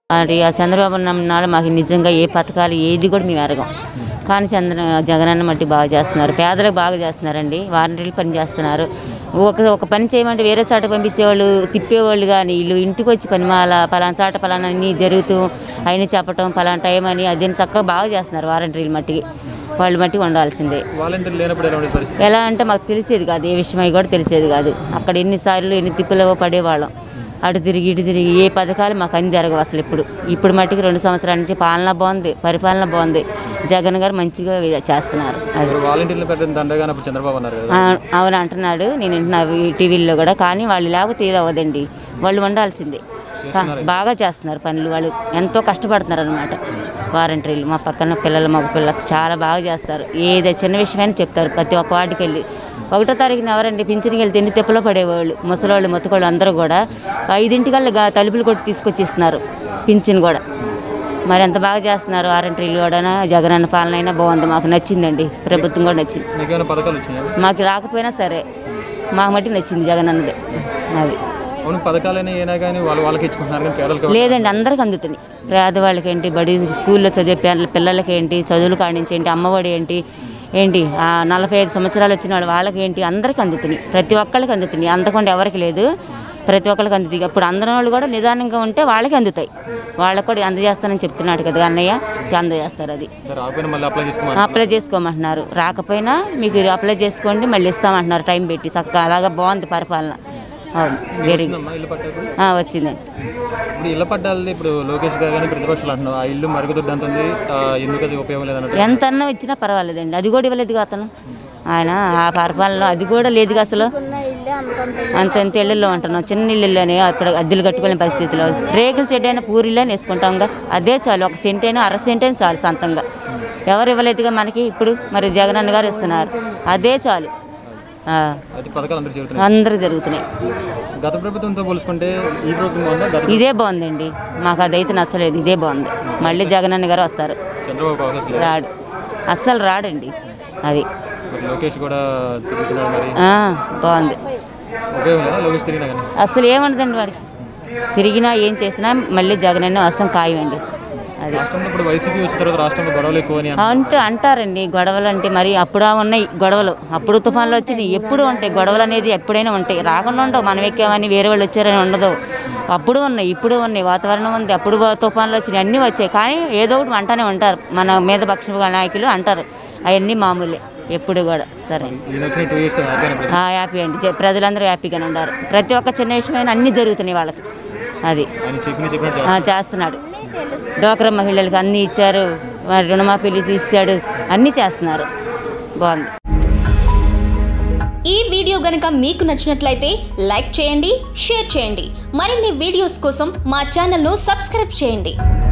మరి ఆ చంద్రబాబు నాయుడు మాకు నిజంగా ఏ పథకాలు ఏది కూడా మేము ఎరగం కానీ చంద్ర జగనన్న మట్టి బాగా చేస్తున్నారు పేదలకు బాగా చేస్తున్నారండి వారంటీలు పని చేస్తున్నారు ఒక ఒక పని చేయమంటే వేరే చాట పంపించేవాళ్ళు తిప్పేవాళ్ళు కానీ వీళ్ళు ఇంటికి వచ్చి పని మాల పలానా చాట పలానా అన్నీ జరుగుతూ అయిన చెప్పటం పలానా టైం అని అదని చక్కగా బాగా చేస్తున్నారు వారంటీలు మట్టికి వాళ్ళు మట్టికి ఉండాల్సిందే వాలంటీర్ లేనప్పుడు ఎలా ఉండే పరిస్థితి ఎలా అంటే మాకు తెలిసేది కాదు ఏ విషయం అవి కూడా తెలిసేది కాదు అక్కడ ఎన్నిసార్లు ఎన్ని తిప్పులో పడేవాళ్ళం అటు తిరిగి ఇటు తిరిగి ఏ పథకాలు మాకు అన్ని జరగవు అసలు ఇప్పుడు ఇప్పుడు మట్టికి రెండు సంవత్సరాల నుంచి పాలన బాగుంది పరిపాలన బాగుంది జగన్ గారు మంచిగా చేస్తున్నారు అది ఇప్పుడు వాలంటీర్లు పెట్టిన దండగా అప్పుడు చంద్రబాబు అన్నారు కదా ఆ, అవును అంటున్నాడు నేను వింటున్నా ఈ టీవీల్లో కూడా కానీ వాళ్ళు లేకపోతే ఏది అవ్వదండి వాళ్ళు ఉండాల్సిందే కా- బాగా చేస్తున్నారు పనులు వాళ్ళు ఎంతో కష్టపడుతున్నారు అనమాట వారంటీలు మా పక్కన పిల్లలు మగ పిల్లలు చాలా బాగా చేస్తారు ఏదో చిన్న విషయమైనా చెప్తారు ప్రతి ఒక్క వాటికి వెళ్ళి ఒకటో తారీఖున ఎవరండి పింఛన్కి వెళ్తే ఎన్ని తిప్పలో పడేవాళ్ళు ముసలోళ్ళు మొత్తకోళ్ళు అందరూ కూడా ఐదింటికల్లా గా- తలుపులు కొట్టి తీసుకొచ్చి ఇస్తున్నారు పింఛన్ కూడా మరి ఎంత బాగా చేస్తున్నారు వారంటీలు కూడా జగనన్న పాలన అయినా బాగుంది మాకు నచ్చిందండి ప్రభుత్వం కూడా నచ్చింది మీకు ఏమైనా పథకాలు వచ్చినాయా మాకు రాకపోయినా సరే మాకు మట్టి నచ్చింది జగన్ అన్నది అది అవును పథకాలైనా అయినా కానీ వాళ్ళు వాళ్ళకి ఇచ్చుకుంటున్నారు కానీ పేదలకు లేదండి అందరికి అందుతున్నాయి పేదవాళ్ళకి ఏంటి బడి స్కూల్లో చదివే పిల్ల పిల్లలకి ఏంటి చదువులు కాడించి ఏంటి అమ్మఒడి ఏంటి ఏంటి ఆ నలభై ఐదు సంవత్సరాలు వచ్చిన వాళ్ళు వాళ్ళకి ఏంటి అందరికి అందుతున్నాయి ప్రతి ఒక్కరికి అందుతున్నాయి అందకుండా ఎవరికి లేదు ప్రతి ఒక్కరికి అందుతాయి అప్పుడు అందరం వాళ్ళు కూడా నిదానంగా ఉంటే వాళ్ళకి అందుతాయి వాళ్ళకి కూడా అందజేస్తానని చెప్తున్నాడు కదా అన్నయ్య అందజేస్తారు అది రాకపోయినా మళ్ళీ అప్లై చేసుకోమని అప్లై చేసుకోమంటున్నారు రాకపోయినా మీకు అప్లై చేసుకోండి మళ్ళీ ఇస్తామంటున్నారు టైం పెట్టి చక్కగా అలాగా బాగుంది పరిపాలన అవును వెరీ గుడ్ అమ్మా ఇల్లు పట్టారు ఆ, వచ్చిందండి ఇప్పుడు ఇళ్ళ పట్టాలి ఇప్పుడు లోకేష్ గారు కానీ ప్రతిపక్షాలు అంటున్నారు ఆ ఇల్లు మరుగుదొడ్డి అంత ఉంది ఆ, ఎందుకు అది ఉపయోగం లేదన్నట్టు ఎంత అన్నం ఇచ్చినా పర్వాలేదండి అది కూడా ఇవ్వలేదుగా అతను ఆయన ఆ పరిపాలనలో అది కూడా లేదుగా అసలు అంత ఎంత ఇళ్ళల్లో ఉంటున్నాం చిన్న ఇళ్ళల్లోనే అక్కడ అద్దెలు కట్టుకునే పరిస్థితిలో రేకులు చెడ్డైనా పూరిలో వేసుకుంటాంగా అదే చాలు ఒక సెంట్ అయినా అర సెంట్ అయినా చాలు సొంతంగా ఎవరు ఇవ్వలేదుగా మనకి ఇప్పుడు మరి జగనన్న గారు ఇస్తున్నారు అదే చాలు ఆ, అది పథకాలు అందరూ చేరుతున్నాయి అందరూ జరుగుతున్నాయి గత ప్రభుత్వంతో పోల్చుకుంటే ఈ ప్రభుత్వం ఉందా గత ఇదే బాగుందండి మాకు అదైతే నచ్చలేదు ఇదే బాగుంది మళ్ళీ జగనన్న గారు వస్తారు చంద్రబాబు అవకాశం లేదు రాడు అస్సలు రాడండి అది మరి లోకేష్ కూడా తిరుగుతున్నాడు మరి ఆ, బాగుంది ఉపయోగం లేదా లోకేష్ తిరిగినా కానీ అసలు ఏముండదండి వాడికి తిరిగినా ఏం చేసినా మళ్ళీ జగనన్న వస్తాం ఖాయమండి అది రాష్ట్రంలో ఇప్పుడు వైసీపీ వచ్చిన తర్వాత రాష్ట్రంలో గొడవలు ఎక్కువ అని అంటున్నారు. అంటే అంటారండి గొడవలు అంటే మరి అప్పుడు ఉన్నాయి గొడవలు అప్పుడు తుఫాన్లు వచ్చినాయి ఎప్పుడు ఉంటాయి గొడవలు అనేది ఎప్పుడైనా ఉంటాయి రాకుండా ఉండవు మనం ఎక్కామని వేరే వాళ్ళు వచ్చారని ఉండదు అప్పుడు ఉన్నాయి ఇప్పుడు ఉన్నాయి వాతావరణం ఉంది అప్పుడు తుఫాన్లు వచ్చినాయి అన్నీ వచ్చాయి కానీ ఏదో ఒకటి అంటానే ఉంటారు మన మీద పక్ష నాయకులు అంటారు అవన్నీ మామూలే ఎప్పుడు కూడా సరే ఈయన వచ్చిన టూ ఇయర్స్ హ్యాపీ ఆ, హ్యాపీ అండి జ- ప్రజలందరూ హ్యాపీగానే ఉన్నారు ప్రతి ఒక్క చిన్న విషయమైన అన్నీ జరుగుతున్నాయి వాళ్ళకి అది ఆయన చెప్పిన చెప్పినట్టు ఆ, చేస్తున్నాడు డోక్రా మహిళలకు అన్నీ ఇచ్చారు మరి రుణమాఫీలు తీశాడు అన్నీ చేస్తున్నారు బాగుంది ఈ వీడియో గనుక మీకు నచ్చినట్లయితే లైక్ చేయండి షేర్ చేయండి మరిన్ని వీడియోస్ కోసం మా ఛానల్ను సబ్స్క్రైబ్ చేయండి